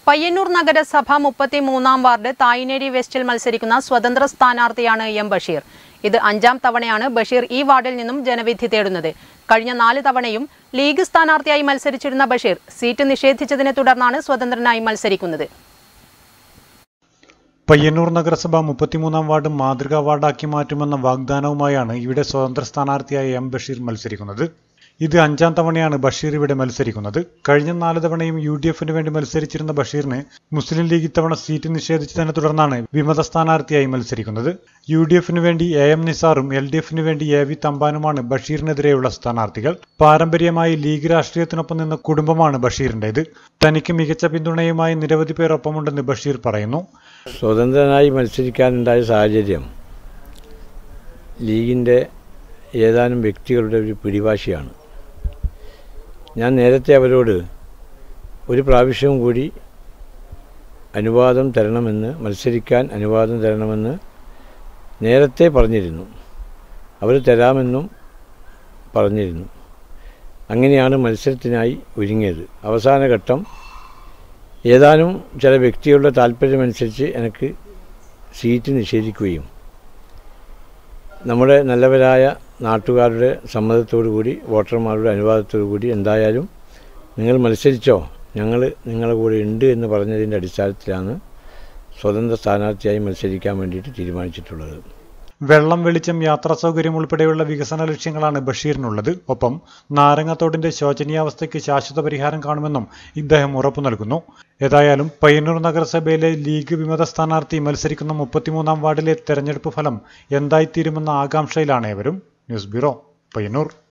പയ്യന്നൂർ നഗരസഭ മുപ്പത്തിമൂന്നാം വാർഡ് തായിനേരി വെസ്റ്റിൽ മത്സരിക്കുന്ന സ്വതന്ത്ര സ്ഥാനാർത്ഥിയാണ് എം ബഷീർ ഇത് അഞ്ചാം തവണയാണ് ബഷീർ ഈ വാർഡിൽ നിന്നും ജനവിധി തേടുന്നത് കഴിഞ്ഞ നാല് തവണയും ലീഗ് സ്ഥാനാർത്ഥിയായി മത്സരിച്ചിരുന്ന ബഷീർ സീറ്റ് നിഷേധിച്ചതിനെ തുടർന്നാണ് സ്വതന്ത്രനായി മത്സരിക്കുന്നത് പയ്യന്നൂർ നഗരസഭ മുപ്പത്തിമൂന്നാം വാർഡ് മാതൃകാ വാർഡാക്കി മാറ്റുമെന്ന വാഗ്ദാനവുമായാണ് ഇവിടെ സ്വതന്ത്ര സ്ഥാനാർത്ഥിയായ എം ബഷീർ മത്സരിക്കുന്നത് ഇത് അഞ്ചാം തവണയാണ് ബഷീർ ഇവിടെ മത്സരിക്കുന്നത് കഴിഞ്ഞ നാല് തവണയും യു ഡി എഫിന് വേണ്ടി മത്സരിച്ചിരുന്ന ബഷീറിന് മുസ്ലിം ലീഗ് ഇത്തവണ സീറ്റ് നിഷേധിച്ചതിനെ തുടർന്നാണ് വിമത സ്ഥാനാർത്ഥിയായി മത്സരിക്കുന്നത് യു ഡി എഫിന് വേണ്ടി എ എം നിസാറും എൽ ഡി എഫിന് വേണ്ടി എ വി തമ്പാനുമാണ് ബഷീറിനെതിരെയുള്ള സ്ഥാനാർത്ഥികൾ പാരമ്പര്യമായി ലീഗ് രാഷ്ട്രീയത്തിനൊപ്പം നിന്ന കുടുംബമാണ് ബഷീറിന്റേത് തനിക്ക് മികച്ച പിന്തുണയുമായി നിരവധി പേർ ഒപ്പമുണ്ടെന്ന് ബഷീർ പറയുന്നു സ്വതന്ത്രനായി മത്സരിക്കാനുണ്ടായ സാഹചര്യം ലീഗിൻ്റെ ഏതാനും വ്യക്തികളുടെ ഒരു പിടിവാശിയാണ് ഞാൻ നേരത്തെ അവരോട് ഒരു പ്രാവശ്യവും കൂടി അനുവാദം തരണമെന്ന് മത്സരിക്കാൻ അനുവാദം തരണമെന്ന് നേരത്തെ പറഞ്ഞിരുന്നു അവർ തരാമെന്നും പറഞ്ഞിരുന്നു അങ്ങനെയാണ് മത്സരത്തിനായി ഒരുങ്ങിയത് അവസാന ഘട്ടം ഏതാനും ചില വ്യക്തികളുടെ താല്പര്യമനുസരിച്ച് എനിക്ക് സീറ്റ് നിഷേധിക്കുകയും നമ്മുടെ നല്ലവരായ നാട്ടുകാരുടെ സമ്മതത്തോടു കൂടി വോട്ടർമാരുടെ അനുവാദത്തോടു കൂടി എന്തായാലും നിങ്ങൾ മത്സരിച്ചോ ഞങ്ങൾ നിങ്ങളുടെ കൂടെ ഉണ്ട് എന്ന് പറഞ്ഞതിൻ്റെ അടിസ്ഥാനത്തിലാണ് സ്വതന്ത്ര സ്ഥാനാർത്ഥിയായി മത്സരിക്കാൻ വേണ്ടിയിട്ട് തീരുമാനിച്ചിട്ടുള്ളത് വെള്ളം വെളിച്ചം യാത്രാ സൗകര്യം ഉൾപ്പെടെയുള്ള വികസന ലക്ഷ്യങ്ങളാണ് ബഷീറിനുള്ളത് ഒപ്പം നാരങ്ങത്തോടിന്റെ ശോചനീയാവസ്ഥയ്ക്ക് ശാശ്വത പരിഹാരം കാണുമെന്നും ഇദ്ദേഹം ഉറപ്പു നൽകുന്നു ഏതായാലും പയ്യന്നൂർ നഗരസഭയിലെ ലീഗ് വിമത സ്ഥാനാർത്ഥി മത്സരിക്കുന്ന മുപ്പത്തിമൂന്നാം വാർഡിലെ തെരഞ്ഞെടുപ്പ് ഫലം എന്തായിത്തീരുമെന്ന ആകാംക്ഷയിലാണ് ഏവരും ന്യൂസ് ബ്യൂറോ പയ്യന്നൂർ